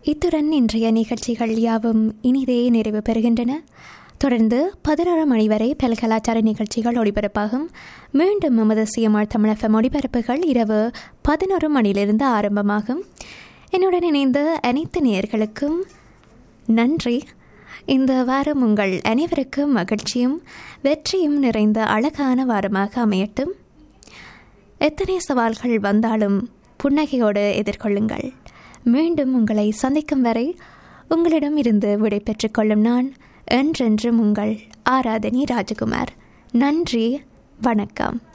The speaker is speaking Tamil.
இத்துடன் இன்றைய நிகழ்ச்சிகள் யாவும் இனிதே நிறைவு பெறுகின்றன தொடர்ந்து பதினோரு மணி வரை பல கலாச்சார நிகழ்ச்சிகள் ஒளிபரப்பாகும் மீண்டும் எமது சிஎம்ஆர் தமிழகம் ஒளிபரப்புகள் இரவு பதினோரு மணியிலிருந்து ஆரம்பமாகும் என்னுடன் இணைந்த அனைத்து நேயர்களுக்கும் நன்றி இந்த வாரம் உங்கள் அனைவருக்கும் மகிழ்ச்சியும் வெற்றியும் நிறைந்த அழகான வாரமாக அமையட்டும் எத்தனை சவால்கள் வந்தாலும் புன்னகையோடு எதிர்கொள்ளுங்கள் மீண்டும் உங்களை சந்திக்கும் வரை உங்களிடம் இருந்து விடை பெற்றுக்கொள்ளும் நான் என்றென்றும் உங்கள் ஆராதனி ராஜகுமார் நன்றி வணக்கம்